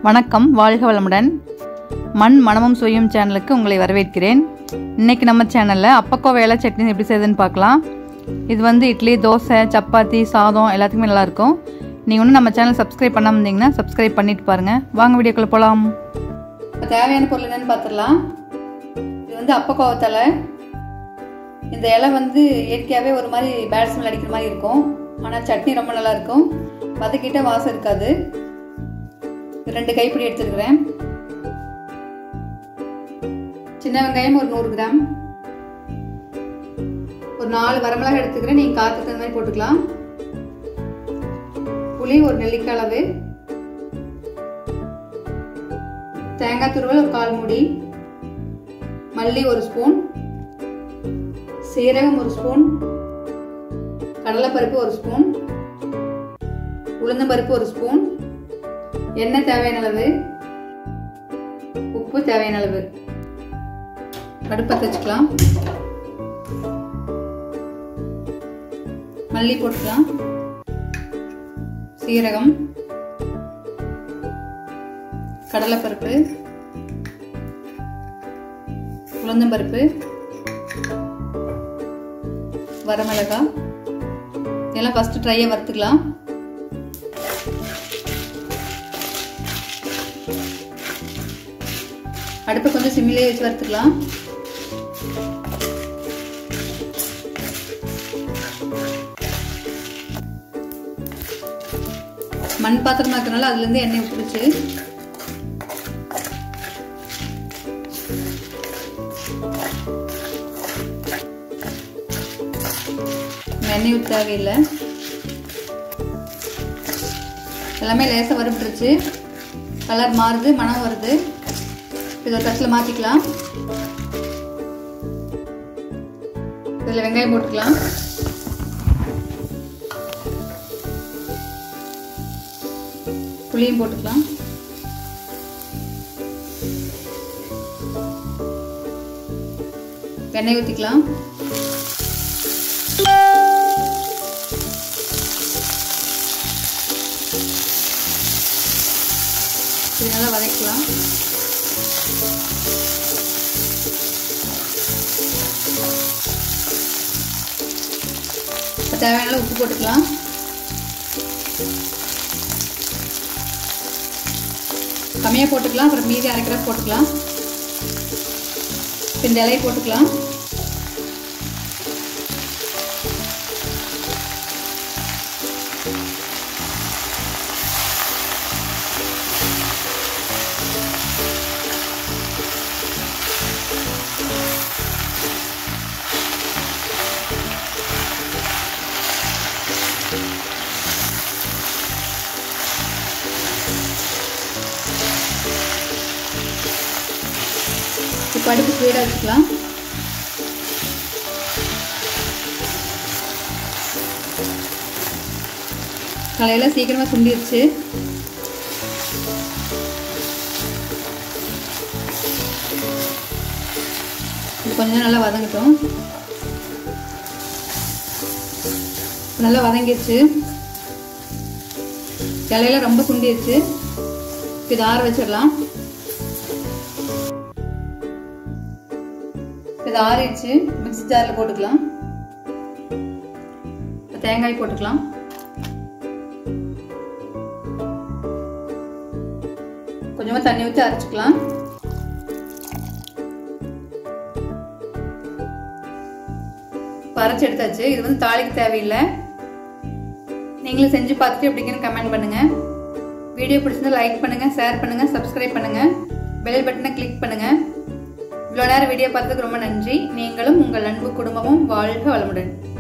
வணக்கம் வாழ்க வளமுடன் மண் மனமும் சுவையும் சேனலுக்கு உங்களை வரவேற்கிறேன் இன்னைக்கு நம்ம சேனலில் அப்பக்கோவை இலை சட்னி எப்படி செய்யுதுன்னு பார்க்கலாம் இது வந்து இட்லி தோசை சப்பாத்தி சாதம் எல்லாத்துக்குமே நல்லாயிருக்கும் நீங்கள் ஒன்றும் நம்ம சேனல் சப்ஸ்கிரைப் பண்ணாமல் இருந்தீங்கன்னா சப்ஸ்கிரைப் பண்ணிட்டு பாருங்கள் வாங்க வீடியோக்குள்ளே போகலாம் தேவையான பொருள் என்னன்னு பார்த்துடலாம் இது வந்து அப்பக்கோவை தலை இந்த இலை வந்து இயற்கையாகவே ஒரு மாதிரி பேட் ஸ்மெல் அடிக்கிற மாதிரி இருக்கும் ஆனால் சட்னி ரொம்ப நல்லா இருக்கும் வதக்கிட்ட வாசம் இருக்காது ரெண்டு கைப்பிடி எடுத்துருக்கிறேன் சின்ன வெங்காயம் ஒரு நூறு கிராம் ஒரு நாலு வரமிளகாய் எடுத்துக்கிறேன் நீங்கள் காற்றுக்கு தகுந்த மாதிரி போட்டுக்கலாம் புளி ஒரு நெல்லிக்காய் அளவு தேங்காய் துருவல் ஒரு கால் மூடி மல்லி ஒரு ஸ்பூன் சீரகம் ஒரு ஸ்பூன் கடலைப்பருப்பு ஒரு ஸ்பூன் உளுந்தம்பருப்பு ஒரு ஸ்பூன் எண்ணெய் தேவையான அளவு உப்பு தேவையான அளவு அடுப்பத்தை வச்சுக்கலாம் மல்லி போட்டுக்கலாம் சீரகம் கடலைப்பருப்பு உளுந்தம்பருப்பு வரமிளகாய் இதெல்லாம் ஃபஸ்ட்டு ட்ரையை வறுத்துக்கலாம் அடுப்பை கொஞ்சம் சிம்மிலே வச்சு வறுத்துக்கலாம் மண் பாத்திரமா இருக்கனால அதுல இருந்து எண்ணெய் விட்டுருச்சு எண்ணெய் ஊற்ற தேவையில்லை எல்லாமே லேசாக வறுபட்டுருச்சு கலர் மாறுது மனம் வருது இதை தட்டில் மாற்றிக்கலாம் இதில் வெங்காயம் போட்டுக்கலாம் புளியும் போட்டுக்கலாம் எண்ணெய் ஊற்றிக்கலாம் இது நல்லா வதக்கலாம் தேவையான உப்பு போட்டுக்கலாம் கம்மியாக போட்டுக்கலாம் அப்புறம் மீதி அரைக்கிற போட்டுக்கலாம் இந்த இலையை போட்டுக்கலாம் இப்போ அடுப்பு ஸ்பீடாக வச்சுக்கலாம் காலையில் சீக்கிரமாக சுண்டிருச்சு இது கொஞ்சம் நல்லா வதங்கட்டும் நல்லா வதங்கிடுச்சு இலையில ரொம்ப சுண்டிருச்சு இது ஆற வச்சிடலாம் இது ஆறிடுச்சு மிக்ஸி ஜாரில் போட்டுக்கலாம் தேங்காய் போட்டுக்கலாம் கொஞ்சமாக தண்ணி ஊற்றி அரைச்சிக்கலாம் அரைச்சி எடுத்தாச்சு இது வந்து தாளிக்கு தேவையில்லை நீங்களும் செஞ்சு பார்த்துட்டு எப்படிங்கன்னு கமெண்ட் பண்ணுங்க வீடியோ பிடிச்சிருந்தா லைக் பண்ணுங்க ஷேர் பண்ணுங்க சப்ஸ்கிரைப் பண்ணுங்க பெல் பட்டனை கிளிக் பண்ணுங்க இவ்வளோ நேரம் வீடியோ பார்த்ததுக்கு ரொம்ப நன்றி நீங்களும் உங்கள் அன்பு குடும்பமும் வாழ்க வளமுடன்